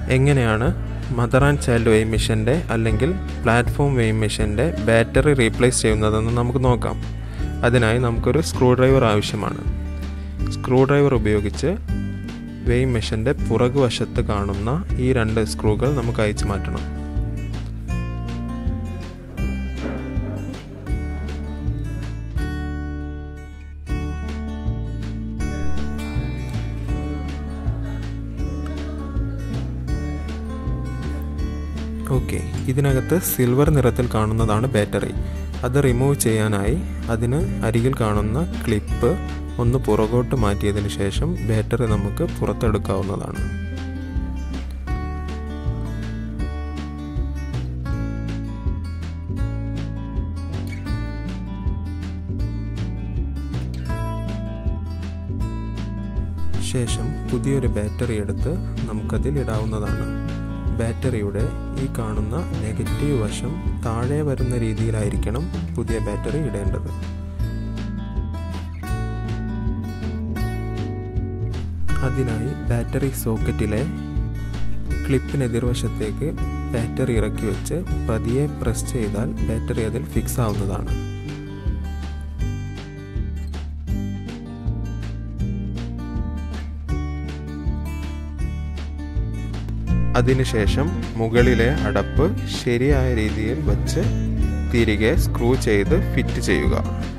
എങ്ങനെയാണ് mother and child weighing മെഷീൻ്റെ അല്ലെങ്കിൽ പ്ലാറ്റ്ഫോം വെയിങ് മെഷീൻ്റെ ബാറ്ററി റീപ്ലേസ് ചെയ്യുന്നതെന്ന് നമുക്ക് നോക്കാം അതിനായി നമുക്കൊരു സ്ക്രൂ ഡ്രൈവർ ആവശ്യമാണ് സ്ക്രൂ ഡ്രൈവർ ഉപയോഗിച്ച് വെയിങ് മെഷീൻ്റെ പുറകുവശത്ത് കാണുന്ന ഈ രണ്ട് സ്ക്രൂകൾ നമുക്ക് അയച്ചു മാറ്റണം ഓക്കെ ഇതിനകത്ത് സിൽവർ നിറത്തിൽ കാണുന്നതാണ് ബാറ്ററി അത് റിമൂവ് ചെയ്യാനായി അതിന് അരികിൽ കാണുന്ന ക്ലിപ്പ് ഒന്ന് പുറകോട്ട് മാറ്റിയതിന് ശേഷം ബാറ്ററി നമുക്ക് പുറത്തെടുക്കാവുന്നതാണ് ശേഷം പുതിയൊരു ബാറ്ററി എടുത്ത് നമുക്കതിൽ ഇടാവുന്നതാണ് ബാറ്ററിയുടെ ഈ കാണുന്ന നെഗറ്റീവ് വശം താഴെ വരുന്ന രീതിയിലായിരിക്കണം പുതിയ ബാറ്ററി ഇടേണ്ടത് അതിനായി ബാറ്ററി സോക്കറ്റിലെ ക്ലിപ്പിന് എതിർവശത്തേക്ക് ബാറ്ററി ഇറക്കി വെച്ച് പതിയെ പ്രസ് ചെയ്താൽ ബാറ്ററി അതിൽ ഫിക്സ് ആവുന്നതാണ് അതിനുശേഷം മുകളിലെ അടപ്പ് ശരിയായ രീതിയിൽ വച്ച് തിരികെ സ്ക്രൂ ചെയ്ത് ഫിറ്റ് ചെയ്യുക